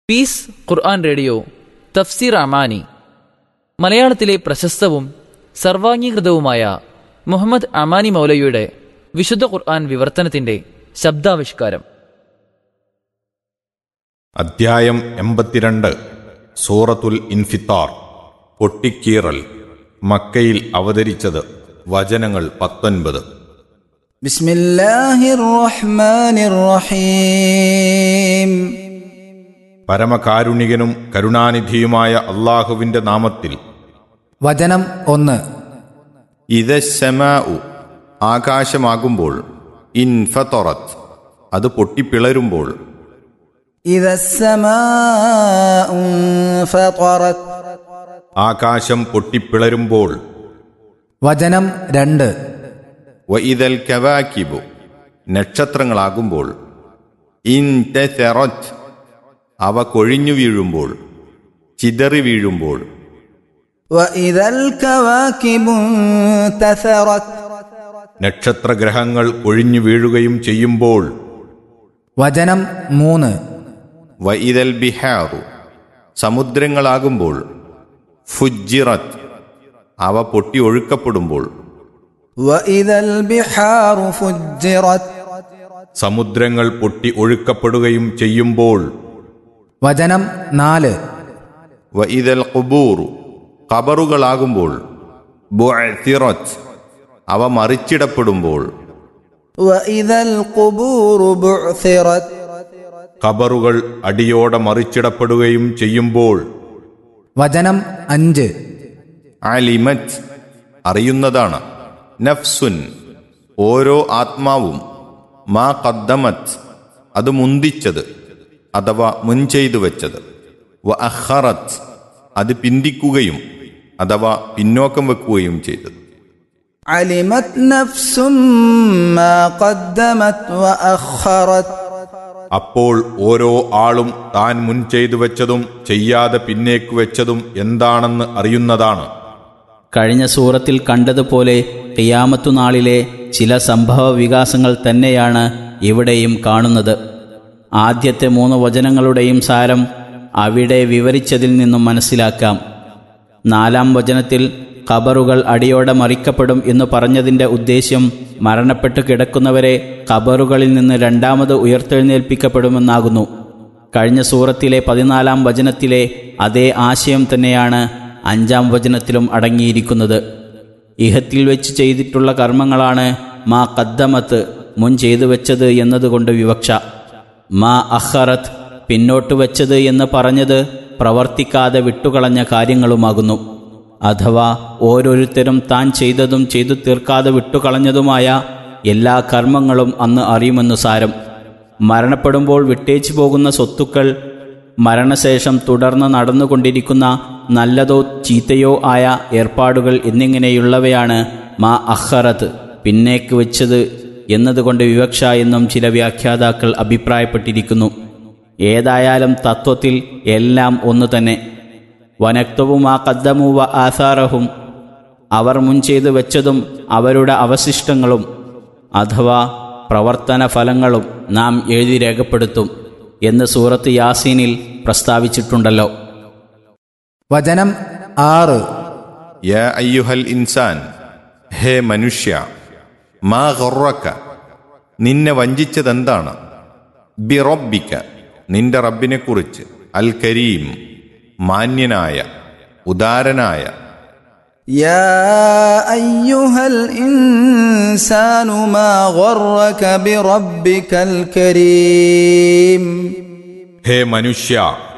piece ഖുർആൻ radio തഫ്സീർ അമാനി മലയാളത്തിലെ പ്രശസ്തവും സർവാംഗീകൃതവുമായ മുഹമ്മദ് അമാനി മൗലയുടെ വിശുദ്ധ ഖുർആൻ വിവർത്തനത്തിന്റെ ശബ്ദാവിഷ്കാരം അധ്യായം എൺപത്തിരണ്ട് സൂറത്തുൽ ഇൻഫിത്താർ പൊട്ടിക്കീറൽ മക്കയിൽ അവതരിച്ചത് വചനങ്ങൾ പത്തൊൻപത് بسم الله الرحمن الرحيم പരമകാരുണികനും കരുണാനിധിയുമായ അള്ളാഹുവിന്റെ നാമത്തിൽ വചനം ഒന്ന് ഇതശമാഉ ആകാശമാകുമ്പോൾ ഇൻഫതൊറത്ത് അത് പൊട്ടിപ്പിളരുമ്പോൾ إذا السماء انفطرت ആകാശം പൊട്ടിപ്പിളരുമ്പോൾ വചനം രണ്ട് വഇദൽ കവാക്കിബു നക്ഷത്രങ്ങളാകുമ്പോൾ ഇൻതറത്ത് അവ കൊഴിഞ്ഞു വീഴുമ്പോൾ ചിതറി വീഴുമ്പോൾ وإذا الكواكب انتثرت നക്ഷത്രഗ്രഹങ്ങൾ കൊഴിഞ്ഞു വീഴുകയും ചെയ്യുമ്പോൾ വചനം മൂന്ന് വഇദൽ ബിഹാറു സമുദ്രങ്ങളാകുമ്പോൾ ഫുജിറത്ത് അവ പൊട്ടി ഒഴുക്കപ്പെടുമ്പോൾ وإذا البحار فجرت സമുദ്രങ്ങൾ പൊട്ടി ഒഴുക്കപ്പെടുകയും ചെയ്യുമ്പോൾ വചനം നാല് വഇദൽ ഖുബൂറു ഖബറുകളാകുമ്പോൾ ബുഅ്തിറത്ത് അവ മറിച്ചിടപ്പെടുമ്പോൾ وإذا القبور بعثرت ഖബറുകൾ അടിയോടെ മറിച്ചിടപ്പെടുകയും ചെയ്യുമ്പോൾ വചനം അഞ്ച് അലിമറ്റ് അറിയുന്നതാണ് നഫ്സുൻ ഓരോ ആത്മാവും മാ കദ്ദമത്ത് അത് മുന്തിച്ചത് അഥവാ മുൻ ചെയ്തു വെച്ചത് വ അഹറത്ത് അത് പിന്തിക്കുകയും അഥവാ പിന്നോക്കം വെക്കുകയും ചെയ്തത് علمت نفس ما قدمت وأخرت അപ്പോൾ ഓരോ ആളും താൻ മുൻ ചെയ്തു വെച്ചതും ചെയ്യാതെ പിന്നേക്ക് വെച്ചതും എന്താണെന്ന് അറിയുന്നതാണ് കഴിഞ്ഞ സൂറത്തിൽ കണ്ടതുപോലെ ഖിയാമത്തു നാളിലെ ചില സംഭവ വികാസങ്ങൾ തന്നെയാണ് ഇവിടെയും കാണുന്നത് ആദ്യത്തെ മൂന്ന് വചനങ്ങളുടെയും സാരം അവിടെ വിവരിച്ചതിൽ നിന്നും മനസ്സിലാക്കാം നാലാം വചനത്തിൽ ഖബറുകൾ അടിയോടെ മറിക്കപ്പെടും എന്ന് പറഞ്ഞതിൻ്റെ ഉദ്ദേശ്യം മരണപ്പെട്ടു കിടക്കുന്നവരെ ഖബറുകളിൽ നിന്ന് രണ്ടാമത് ഉയർത്തെഴുന്നേൽപ്പിക്കപ്പെടുമെന്നാകുന്നു കഴിഞ്ഞ സൂറത്തിലെ പതിനാലാം വചനത്തിലെ അതേ ആശയം തന്നെയാണ് അഞ്ചാം വചനത്തിലും അടങ്ങിയിരിക്കുന്നത് ഇഹത്തിൽ വെച്ച് ചെയ്തിട്ടുള്ള കർമ്മങ്ങളാണ് മാ കദ്ദമത്ത് മുൻ ചെയ്തു വെച്ചത് എന്നതുകൊണ്ട് വിവക്ഷ മാ അഹറത്ത് പിന്നോട്ട് വെച്ചത് എന്ന് പറഞ്ഞത് പ്രവർത്തിക്കാതെ വിട്ടുകളഞ്ഞ കാര്യങ്ങളുമാകുന്നു അഥവാ ഓരോരുത്തരും താൻ ചെയ്തതും ചെയ്തു തീർക്കാതെ വിട്ടുകളഞ്ഞതുമായ എല്ലാ കർമ്മങ്ങളും അന്ന് അറിയുമെന്നു സാരം മരണപ്പെടുമ്പോൾ വിട്ടേച്ചു പോകുന്ന സ്വത്തുക്കൾ മരണശേഷം തുടർന്ന് നടന്നുകൊണ്ടിരിക്കുന്ന നല്ലതോ ചീത്തയോ ആയ ഏർപ്പാടുകൾ എന്നിങ്ങനെയുള്ളവയാണ് മാ അഹറത്ത് പിന്നേക്ക് വെച്ചത് എന്നതുകൊണ്ട് വിവക്ഷ എന്നും ചില വ്യാഖ്യാതാക്കൾ അഭിപ്രായപ്പെട്ടിരിക്കുന്നു ഏതായാലും തത്വത്തിൽ എല്ലാം ഒന്നു തന്നെ വനക്തവും ആ കദ്ദമു വ ആസാറഹും അവർ മുൻ ചെയ്തു വെച്ചതും അവരുടെ അവശിഷ്ടങ്ങളും അഥവാ പ്രവർത്തന ഫലങ്ങളും നാം എഴുതി രേഖപ്പെടുത്തും എന്ന് സൂറത്ത് യാസീനിൽ പ്രസ്താവിച്ചിട്ടുണ്ടല്ലോ വചനം ആറ് യാ അയ്യുഹൽ ഇൻസാൻ ഹേ മനുഷ്യ മാ ഗൊറക്ക നിന്നെ വഞ്ചിച്ചതെന്താണ് ബിറബിക്ക നിന്റെ റബ്ബിനെക്കുറിച്ച് അൽ കരീം മാന്യനായ ഉദാരനായ يا أيها الإنسان ما غرك بربك الكريم ഹേ മനുഷ്യ